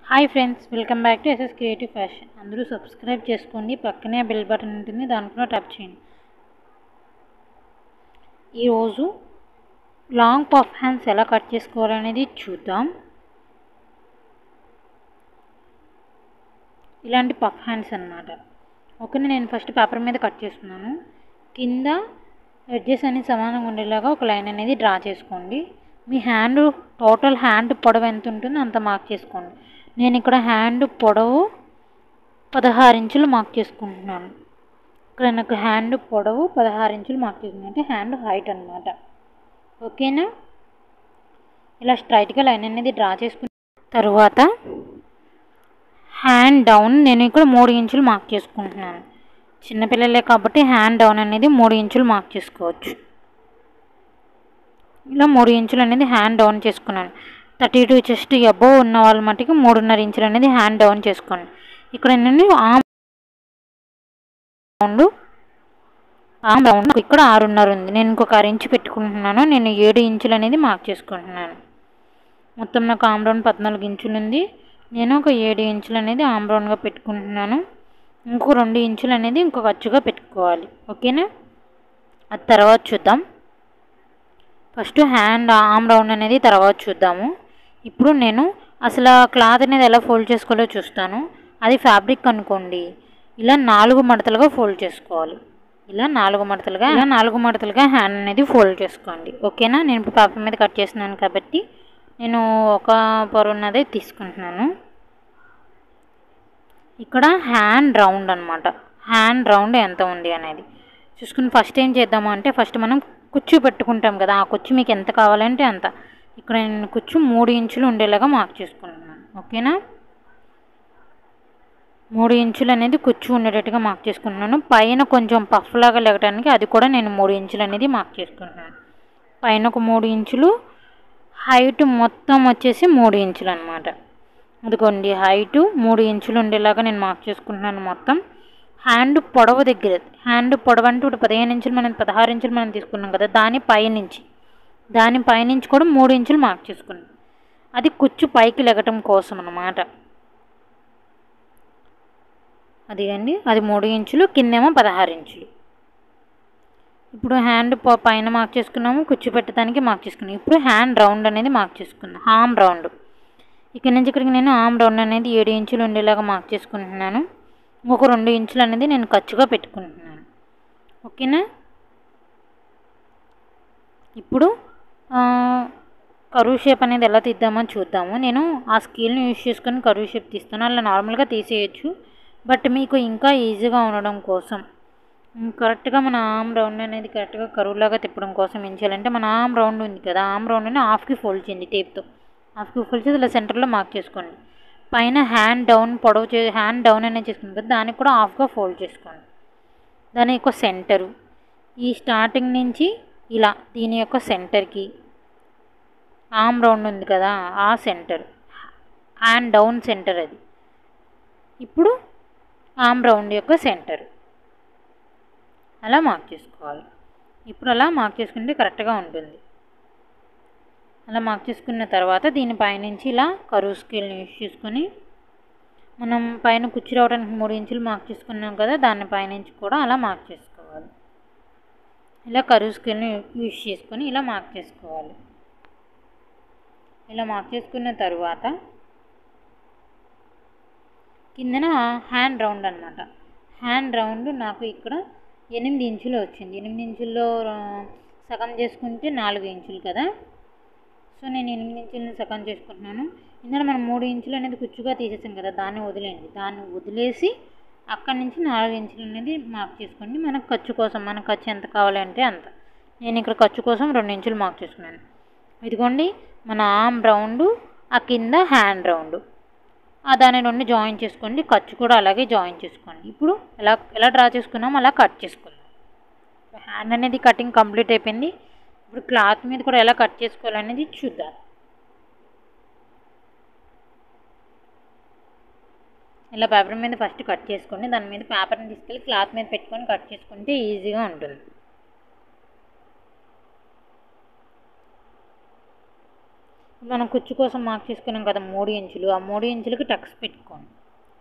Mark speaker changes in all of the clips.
Speaker 1: hi friends welcome back to SS creative fashion అందరూ subscribe చేసుకోండి పక్కనే బెల్ బటన్ ఉంటుంది దాని కూడా టచ్ చేయండి ఈరోజు లాంగ్ పఫ్ హ్యాండ్స్ ఎలా కట్ చేసుకోవాలనేది చూద్దాం ఇలాంటి పఫ్ హ్యాండ్స్ అన్నమాట ఓకే నేను ఫస్ట్ పేపర్ మీద కట్ చేస్తున్నాను కింద ఎడ్జెస్ అన్ని సమానంగా ఉండేలాగా ఒక లైన్ అనేది డ్రా చేసుకోండి మీ హ్యాండ్ టోటల్ హ్యాండ్ పొడవు ఎంత ఉంటుందో అంత మార్క్ చేసుకోండి నేను ఇక్కడ హ్యాండ్ పొడవు పదహారు ఇంచులు మార్క్ చేసుకుంటున్నాను ఇక్కడ నాకు హ్యాండ్ పొడవు పదహారు ఇంచులు మార్క్ చేసుకున్నాను అంటే హ్యాండ్ హైట్ అనమాట ఓకేనా ఇలా స్ట్రైట్గా లైన్ అనేది డ్రా చేసుకున్న తర్వాత హ్యాండ్ డౌన్ నేను ఇక్కడ మూడు ఇంచులు మార్క్ చేసుకుంటున్నాను చిన్నపిల్లలే కాబట్టి హ్యాండ్ డౌన్ అనేది మూడు ఇంచులు మార్క్ చేసుకోవచ్చు ఇలా మూడు ఇంచులు అనేది హ్యాండ్ డౌన్ చేసుకున్నాను థర్టీ టూ చెస్ట్ అబోవ్ ఉన్న వాళ్ళ మటుకు మూడున్నర ఇంచులు అనేది హ్యాండ్ డౌన్ చేసుకోండి ఇక్కడ నేను ఆమ్ రౌండ్ ఆమ్ రౌండ్ ఇక్కడ ఆరున్నర ఉంది నేను ఇంకొక ఆరు ఇంచు పెట్టుకుంటున్నాను నేను ఏడు ఇంచులు అనేది మార్క్ చేసుకుంటున్నాను మొత్తం నాకు ఆమ్ రౌండ్ పద్నాలుగు ఇంచులు ఉంది నేను ఒక ఏడు ఇంచులు అనేది ఆమ్ రౌండ్గా పెట్టుకుంటున్నాను ఇంకో రెండు ఇంచులు అనేది ఇంకొక అచ్చుగా పెట్టుకోవాలి ఓకేనా అది తర్వాత చూద్దాం ఫస్ట్ హ్యాండ్ ఆమ్ రౌండ్ అనేది తర్వాత చూద్దాము ఇప్పుడు నేను అసలు క్లాత్ అనేది ఎలా ఫోల్డ్ చేసుకోవాలో చూస్తాను అది ఫ్యాబ్రిక్ అనుకోండి ఇలా నాలుగు మడతలుగా ఫోల్డ్ చేసుకోవాలి ఇలా నాలుగు మడతలుగా ఇలా నాలుగు మడతలుగా హ్యాండ్ అనేది ఫోల్డ్ చేసుకోండి ఓకేనా నేను ఇప్పుడు పేపర్ మీద కట్ చేస్తున్నాను కాబట్టి నేను ఒక పొర ఉన్నదే తీసుకుంటున్నాను ఇక్కడ హ్యాండ్ రౌండ్ అనమాట హ్యాండ్ రౌండ్ ఎంత ఉంది అనేది చూసుకుని ఫస్ట్ ఏం చేద్దాము అంటే ఫస్ట్ మనం కుచ్చు పెట్టుకుంటాం కదా ఆ కుచ్చు మీకు ఎంత కావాలంటే అంత ఇక్కడ నేను కుచ్చు మూడు ఇంచులు ఉండేలాగా మార్క్ చేసుకుంటున్నాను ఓకేనా మూడు ఇంచులు అనేది కుచ్చు ఉండేటట్టుగా మార్క్ చేసుకుంటున్నాను పైన కొంచెం పఫ్ లాగా లెగటానికి అది కూడా నేను మూడు ఇంచులు అనేది మార్క్ చేసుకుంటున్నాను పైన ఒక మూడు ఇంచులు హైట్ మొత్తం వచ్చేసి మూడు ఇంచులు అనమాట అదిగోండి హైట్ మూడు ఇంచులు ఉండేలాగా నేను మార్క్ చేసుకుంటున్నాను మొత్తం హ్యాండ్ పొడవు దగ్గర హ్యాండ్ పొడవు అంటే ఇప్పుడు పదిహేను ఇంచులు మనం పదహారు ఇంచులు మనం తీసుకున్నాం కదా దాని పైనుంచి దాని పైనుంచి కూడా మూడు ఇంచులు మార్క్ చేసుకున్నాం అది కుచ్చు పైకి లెగటం కోసం అన్నమాట అది అండి అది మూడు ఇంచులు కిందేమో పదహారు ఇంచులు ఇప్పుడు హ్యాండ్ పైన మార్క్ చేసుకున్నాము కుచ్చు పెట్టడానికి మార్క్ చేసుకున్నాము ఇప్పుడు హ్యాండ్ రౌండ్ అనేది మార్క్ చేసుకున్నాం ఆమ్ రౌండ్ ఇక్కడ నుంచి ఇక్కడికి నేను ఆమ్ రౌండ్ అనేది ఏడు ఇంచులు ఉండేలాగా మార్క్ చేసుకుంటున్నాను ఇంకొక రెండు ఇంచులు అనేది నేను ఖర్చుగా పెట్టుకుంటున్నాను ఓకేనా ఇప్పుడు కరువు షేప్ అనేది ఎలా తీద్దామో చూద్దాము నేను ఆ స్కేల్ని యూజ్ చేసుకొని కరువు షేప్ తీస్తాను అలా నార్మల్గా తీసేయచ్చు బట్ మీకు ఇంకా ఈజీగా ఉండడం కోసం కరెక్ట్గా మన ఆమ్ రౌండ్ అనేది కరెక్ట్గా కరువులాగా తిప్పడం కోసం ఏం చేయాలంటే మన ఆమ్ రౌండ్ ఉంది కదా ఆమ్ రౌండ్ని హాఫ్కి ఫోల్డ్ చేయండి టేప్తో హాఫ్కి ఫోల్డ్ చేసి ఇలా సెంటర్లో మార్క్ చేసుకోండి పైన హ్యాండ్ డౌన్ పొడవు చే హ్యాండ్ డౌన్ అనేది చేసుకుంది కదా దానికి కూడా హాఫ్గా ఫోల్డ్ చేసుకోండి దాని యొక్క సెంటరు ఈ స్టార్టింగ్ నుంచి ఇలా దీని యొక్క సెంటర్కి ఆమ్ రౌండ్ ఉంది కదా ఆ సెంటర్ హ్యాండ్ డౌన్ సెంటర్ అది ఇప్పుడు ఆమ్ రౌండ్ యొక్క సెంటర్ అలా మార్క్ చేసుకోవాలి ఇప్పుడు అలా మార్క్ చేసుకుంటే కరెక్ట్గా ఉంటుంది అలా మార్క్ చేసుకున్న తర్వాత దీని పైనుంచి ఇలా కరువు స్కేల్ని యూజ్ చేసుకొని మనం పైన కుర్చీ రావడానికి మూడు ఇంచులు మార్క్ చేసుకున్నాం కదా దాని పైనుంచి కూడా అలా మార్క్ చేసుకోవాలి ఇలా కరువు స్కేల్ని యూజ్ చేసుకొని ఇలా మార్క్ చేసుకోవాలి ఇలా మార్క్ చేసుకున్న తర్వాత కిందన హ్యాండ్ రౌండ్ అనమాట హ్యాండ్ రౌండ్ నాకు ఇక్కడ ఎనిమిది ఇంచులు వచ్చింది ఎనిమిది ఇంచుల్లో సగం చేసుకుంటే నాలుగు ఇంచులు కదా సో నేను ఎనిమిది ఇంచులను సగం చేసుకుంటున్నాను ఇందులో మనం మూడు ఇంచులు అనేది కుచ్చుగా తీసేసాం కదా దాన్ని వదిలేయండి దాన్ని వదిలేసి అక్కడి నుంచి నాలుగు ఇంచులు అనేది మార్క్ చేసుకోండి మనకు ఖర్చు కోసం మన ఖర్చు ఎంత కావాలంటే అంత నేను ఇక్కడ ఖర్చు కోసం రెండు ఇంచులు మార్క్ చేసుకున్నాను ఇదిగోండి మన ఆమ్ రౌండ్ ఆ కింద హ్యాండ్ రౌండ్ ఆ దాని రెండు జాయిన్ చేసుకోండి ఖర్చు కూడా అలాగే జాయిన్ చేసుకోండి ఇప్పుడు ఎలా ఎలా డ్రా చేసుకున్నాం అలా కట్ చేసుకుందాం హ్యాండ్ అనేది కటింగ్ కంప్లీట్ అయిపోయింది ఇప్పుడు క్లాత్ మీద కూడా ఎలా కట్ చేసుకోవాలనేది చూద్దాం ఇలా పేపర్ మీద ఫస్ట్ కట్ చేసుకోండి దాని మీద పేపర్ని తీసుకెళ్ళి క్లాత్ మీద పెట్టుకొని కట్ చేసుకుంటే ఈజీగా ఉంటుంది మనం కుచ్చు కోసం మార్క్ చేసుకున్నాం కదా మూడు ఇంచులు ఆ మూడు ఇంచులకి టక్స్ పెట్టుకోండి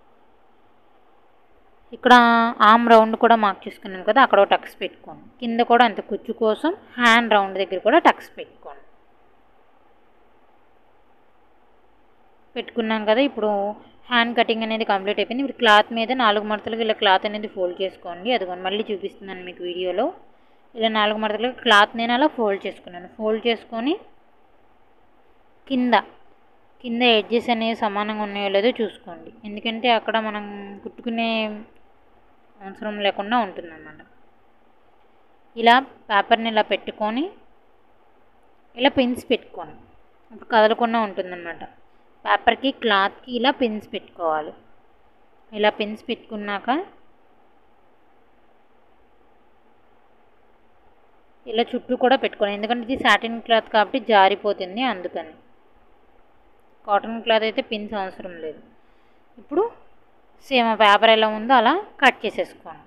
Speaker 1: ఇక్కడ ఆమ్ రౌండ్ కూడా మార్క్ చేసుకున్నాం కదా అక్కడ ఒక టక్స్ పెట్టుకోండి కింద కూడా అంత కుచ్చు కోసం హ్యాండ్ రౌండ్ దగ్గర కూడా టక్స్ పెట్టుకోండి పెట్టుకున్నాం కదా ఇప్పుడు హ్యాండ్ కటింగ్ అనేది కంప్లీట్ అయిపోయింది ఇప్పుడు క్లాత్ మీద నాలుగు మడతలకు ఇలా క్లాత్ అనేది ఫోల్డ్ చేసుకోండి అదిగోండి మళ్ళీ చూపిస్తున్నాను మీకు వీడియోలో ఇలా నాలుగు మడతలకు క్లాత్ నేను అలా ఫోల్డ్ చేసుకున్నాను ఫోల్డ్ చేసుకొని కింద కింద ఎడ్జెస్ అనేవి సమానంగా ఉన్నాయో లేదో చూసుకోండి ఎందుకంటే అక్కడ మనం కుట్టుకునే అవసరం లేకుండా ఉంటుందన్నమాట ఇలా పేపర్ని ఇలా పెట్టుకొని ఇలా పిన్స్ పెట్టుకోండి ఇప్పుడు కదలకుండా ఉంటుందన్నమాట పేపర్కి క్లాత్కి ఇలా పిన్స్ పెట్టుకోవాలి ఇలా పిన్స్ పెట్టుకున్నాక ఇలా చుట్టూ కూడా పెట్టుకోవాలి ఎందుకంటే ఇది సాటిన్ క్లాత్ కాబట్టి జారిపోతుంది అందుకని కాటన్ క్లాత్ అయితే పిన్స్ అవసరం లేదు ఇప్పుడు సేమ్ పేపర్ ఎలా ఉందో అలా కట్ చేసేసుకోండి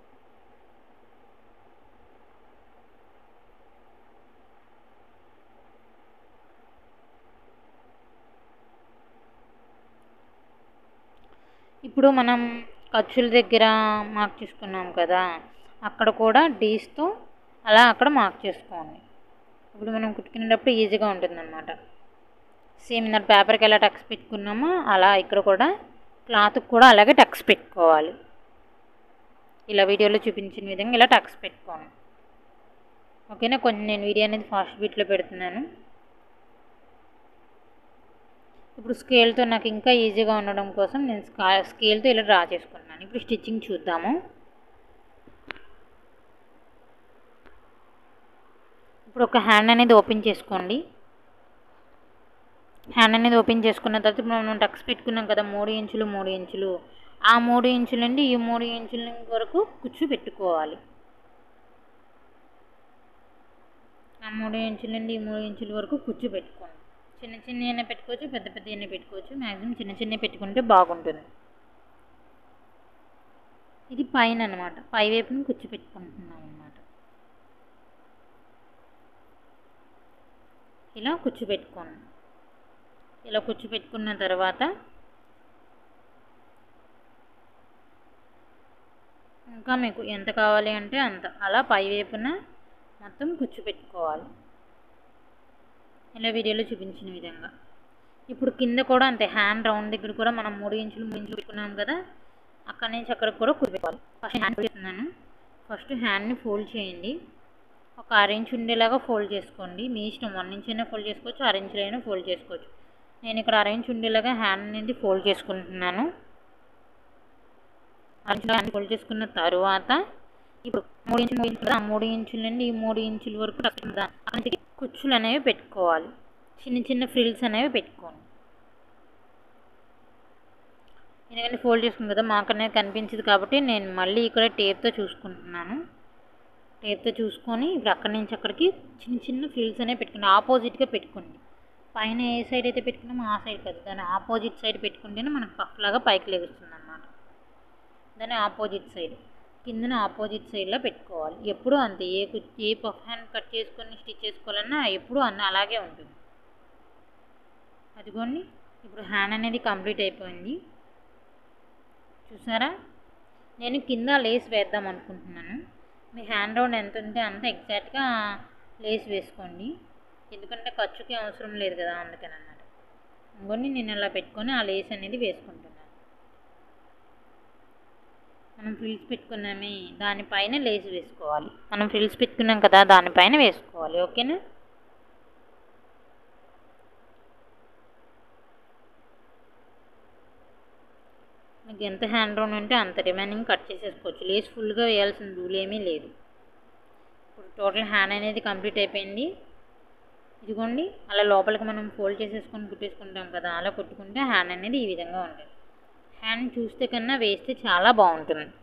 Speaker 1: ఇప్పుడు మనం ఖర్చుల దగ్గర మార్క్ చేసుకున్నాం కదా అక్కడ కూడా డీస్తో అలా అక్కడ మార్క్ చేసుకోండి ఇప్పుడు మనం కుట్టుకునేటప్పుడు ఈజీగా ఉంటుందన్నమాట సేమ్ ఇందాక పేపర్కి ఎలా టక్స్ పెట్టుకున్నామో అలా ఇక్కడ కూడా క్లాత్కి కూడా అలాగే టక్స్ పెట్టుకోవాలి ఇలా వీడియోలో చూపించిన విధంగా ఇలా టక్స్ పెట్టుకోండి ఓకేనా కొంచెం నేను వీడియో అనేది ఫాస్ట్ బీట్లో పెడుతున్నాను ఇప్పుడు స్కేల్తో నాకు ఇంకా ఈజీగా ఉండడం కోసం నేను స్కా స్కేల్తో ఇలా డ్రా చేసుకున్నాను ఇప్పుడు స్టిచ్చింగ్ చూద్దాము ఇప్పుడు ఒక హ్యాండ్ అనేది ఓపెన్ చేసుకోండి హ్యాండ్ అనేది ఓపెన్ చేసుకున్న తర్వాత ఇప్పుడు మనం టక్స్ పెట్టుకున్నాం కదా మూడు ఇంచులు మూడు ఇంచులు ఆ మూడు ఇంచుల నుండి ఈ మూడు ఇంచుల వరకు కుచ్చు పెట్టుకోవాలి ఆ మూడు ఇంచుల నుండి ఈ మూడు ఇంచుల వరకు కుచ్చు పెట్టుకోండి చిన్న చిన్న అయినా పెట్టుకోవచ్చు పెద్ద పెద్ద అయినా పెట్టుకోవచ్చు మ్యాక్సిమం చిన్న చిన్న పెట్టుకుంటే బాగుంటుంది ఇది పైన అనమాట పై వైపుని కుచ్చు పెట్టుకుంటున్నాం అనమాట ఇలా కుచ్చు పెట్టుకోండి ఇలా కుచ్చు పెట్టుకున్న తర్వాత ఇంకా మీకు ఎంత కావాలి అంటే అంత అలా పై వైపున మొత్తం కుచ్చు పెట్టుకోవాలి ఇలా వీడియోలో చూపించిన విధంగా ఇప్పుడు కింద కూడా అంతే హ్యాండ్ రౌండ్ దగ్గర కూడా మనం మూడు ఇంచులు మూడు ఇంచులు పెట్టుకున్నాం కదా అక్కడి నుంచి అక్కడికి కూడా కుట్టుకోవాలి ఫస్ట్ హ్యాండ్ చేస్తున్నాను ఫస్ట్ హ్యాండ్ని ఫోల్డ్ చేయండి ఒక అర ఇంచ్ ఉండేలాగా ఫోల్డ్ చేసుకోండి మీ ఇష్టం వన్ ఇంచ్ అయినా ఫోల్డ్ చేసుకోవచ్చు అర ఇంచులు అయినా ఫోల్డ్ చేసుకోవచ్చు నేను ఇక్కడ అర ఇంచ్ ఉండేలాగా హ్యాండ్ అనేది ఫోల్డ్ చేసుకుంటున్నాను అర ఇంచులు హ్యాండ్ ఫోల్డ్ చేసుకున్న తర్వాత ఇప్పుడు మూడు ఇంచులు మూడు ఇంచులు ఆ మూడు ఇంచుల నుండి ఈ మూడు ఇంచుల వరకు అక్కడికి కుచ్చులు అనేవి పెట్టుకోవాలి చిన్న చిన్న ఫ్రిల్స్ అనేవి పెట్టుకోండి ఎందుకంటే ఫోల్డ్ చేసుకున్నాను కదా మాకు అనేది కనిపించదు కాబట్టి నేను మళ్ళీ ఇక్కడ టేప్తో చూసుకుంటున్నాను టేప్తో చూసుకొని ఇప్పుడు అక్కడి నుంచి అక్కడికి చిన్న చిన్న ఫ్రిల్స్ అనేవి పెట్టుకోండి ఆపోజిట్గా పెట్టుకోండి పైన ఏ సైడ్ అయితే పెట్టుకున్నామో ఆ సైడ్ కాదు దాని ఆపోజిట్ సైడ్ పెట్టుకుంటేనే మనకు పఫ్ లాగా పైకి లెగుస్తుంది అనమాట దాని ఆపోజిట్ సైడ్ కిందన ఆపోజిట్ సైడ్లో పెట్టుకోవాలి ఎప్పుడు అంతే ఏ కు- ఏ పఫ్ హ్యాండ్ కట్ చేసుకొని స్టిచ్ చేసుకోవాలన్నా ఎప్పుడు అన్న అలాగే ఉంటుంది అదిగోండి ఇప్పుడు హ్యాండ్ అనేది కంప్లీట్ అయిపోయింది చూసారా నేను కింద లేస్ వేద్దాం అనుకుంటున్నాను మీ హ్యాండ్ రౌండ్ ఎంత ఉంటే అంత ఎగ్జాక్ట్గా లేస్ వేసుకోండి ఎందుకంటే ఖర్చుకి అవసరం లేదు కదా అందుకని అన్నమాట ఇంకొని నేను అలా పెట్టుకొని ఆ లేస్ అనేది వేసుకుంటున్నాను మనం ఫ్రిల్స్ పెట్టుకున్నామే దానిపైన లేస్ వేసుకోవాలి మనం ఫ్రిల్స్ పెట్టుకున్నాం కదా దానిపైన వేసుకోవాలి ఓకేనా మీకు ఎంత హ్యాండ్ రౌండ్ ఉంటే అంత రిమైనింగ్ కట్ చేసేసుకోవచ్చు లేస్ ఫుల్గా వేయాల్సిన రూల్ ఏమీ లేదు ఇప్పుడు టోటల్ హ్యాండ్ అనేది కంప్లీట్ అయిపోయింది ఇదిగోండి అలా లోపలికి మనం ఫోల్డ్ చేసేసుకొని కుట్టేసుకుంటాం కదా అలా కుట్టుకుంటే హ్యాండ్ అనేది ఈ విధంగా ఉంటుంది హ్యాండ్ చూస్తే కన్నా వేస్తే చాలా బాగుంటుంది